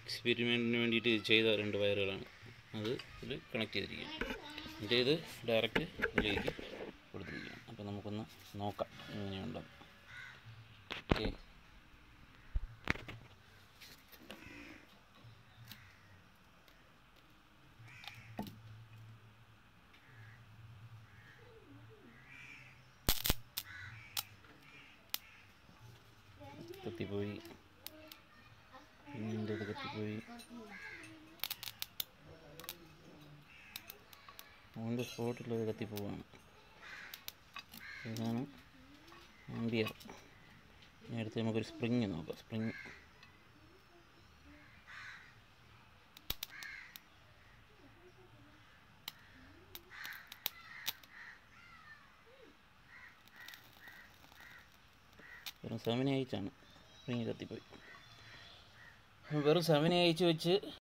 എക്സ്പെരിമെൻറ്റിന് വേണ്ടിയിട്ട് ചെയ്ത രണ്ട് വയറുകളാണ് അത് ഇതിൽ കണക്ട് ചെയ്തിരിക്കുകയാണ് എന്നിട്ട് ഇത് ഡയറക്റ്റ് ഇതിലേക്ക് കൊടുത്തിരിക്കുകയാണ് അപ്പോൾ നമുക്കൊന്ന് നോക്കാം എങ്ങനെയുണ്ടെന്ന് ഓക്കെ കത്തിപ്പോയി പിന്നെന്തത് കത്തിപ്പോയി ഓൺ ദ സ്പോട്ടിലത് കത്തിപ്പോവാണ് ഇതാണ് ആംബിയർ ഇനി അടുത്ത് നമുക്കൊരു സ്പ്രിങ് നോക്കാം സ്പ്രിങ് വെറും സെവൻ എയ്ച്ച് ആണ് സ്പ്രിങ് കത്തിപ്പോയി വെറും സെവൻ എയ്ച്ച് വെച്ച്